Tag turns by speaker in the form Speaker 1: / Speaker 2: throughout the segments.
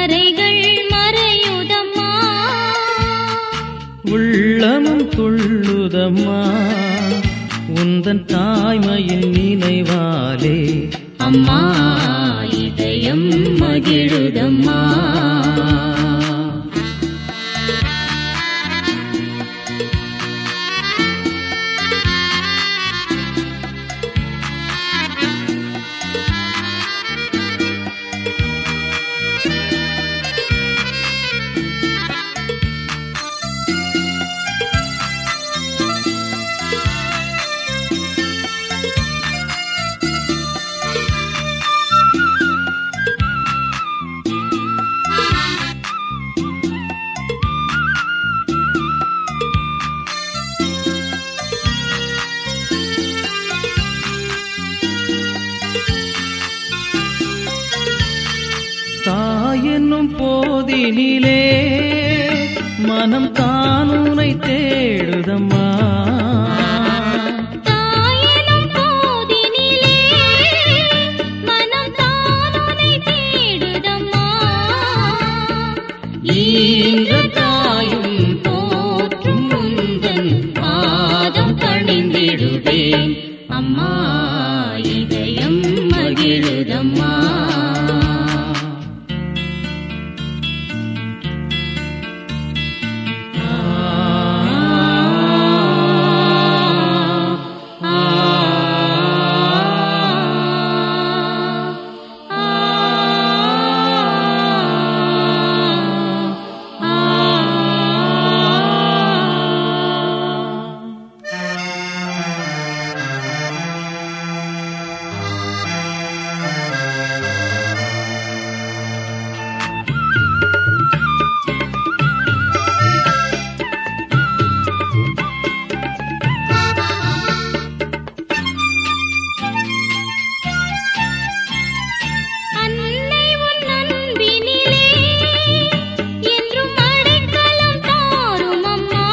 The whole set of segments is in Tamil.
Speaker 1: கரைகள் மறையுதம்மா
Speaker 2: உள்ளமும் துள்ளுதம்மா உந்தன் தாய்மையின் நினைவாலே
Speaker 1: அம்மா இதயம் மகிழுதம்மா
Speaker 2: தாயென்னும் போதினிலே மனம் தானுனை தேடுதம்மா
Speaker 1: தாயெனும் போதினிலே மனம் தானுனை தேடுதம்மா ஈன்ற தாயும் போற்றும் முந்தன் பாதம் பணிந்திடுவேன் அம்மா இதயம் மகிழுதம்மா அன்னை உன் அன்பினிலே என்றும் அடைக்கலம் தாரும் அம்மா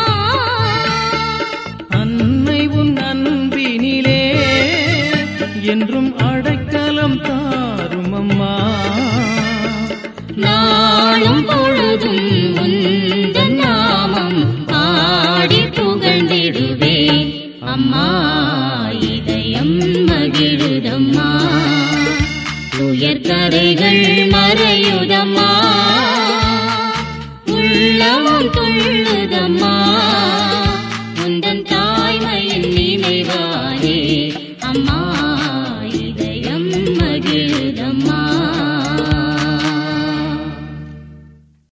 Speaker 2: அன்னை உன் அன்பினிலே என்றும் அடைக்கலம் தாரும் அம்மா
Speaker 1: நாளும் பொழுதும் உந்தன் நாமம் ஆடி புகழ்ந்திடுவேன் அம்மா இதயம் மகிழுதம்மா துயர்கரைகள் மறையுதம்மா உள்ளமும் துள்ளுதம்மா உந்தன் தாய்மையின் நினைவானே அம்மா